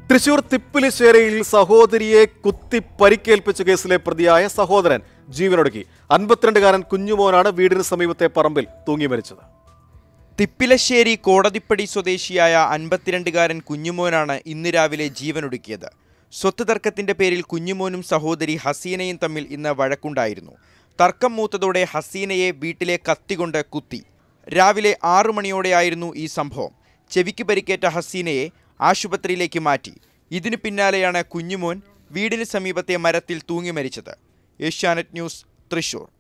തൃശൂർ തിപ്പിലിശ്ശേരിയിൽ സഹോദരിയെ കുത്തി പരിക്കേൽപ്പിച്ച കേസിലെ പ്രതിയായ സഹോദരൻ ജീവനൊടുക്കി അൻപത്തിരണ്ടുകാരൻ കുഞ്ഞുമോനാണ് വീടിന് സമീപത്തെ പറമ്പിൽ തൂങ്ങി മരിച്ചത് തിപ്പിലശ്ശേരി കോടതിപ്പടി സ്വദേശിയായ അൻപത്തിരണ്ടുകാരൻ കുഞ്ഞുമോനാണ് ഇന്ന് രാവിലെ ജീവനൊടുക്കിയത് സ്വത്ത് തർക്കത്തിന്റെ പേരിൽ കുഞ്ഞുമോനും സഹോദരി ഹസീനയും തമ്മിൽ ഇന്ന് വഴക്കുണ്ടായിരുന്നു തർക്കം മൂത്തതോടെ ഹസീനയെ വീട്ടിലെ കത്തികൊണ്ട് കുത്തി രാവിലെ ആറു മണിയോടെയായിരുന്നു ഈ സംഭവം ചെവിക്ക് പരിക്കേറ്റ ഹസീനയെ ആശുപത്രിയിലേക്ക് മാറ്റി ഇതിനു പിന്നാലെയാണ് കുഞ്ഞുമോൻ വീടിന് സമീപത്തെ മരത്തിൽ തൂങ്ങി മരിച്ചത് ഏഷ്യാനെറ്റ് ന്യൂസ് തൃശൂർ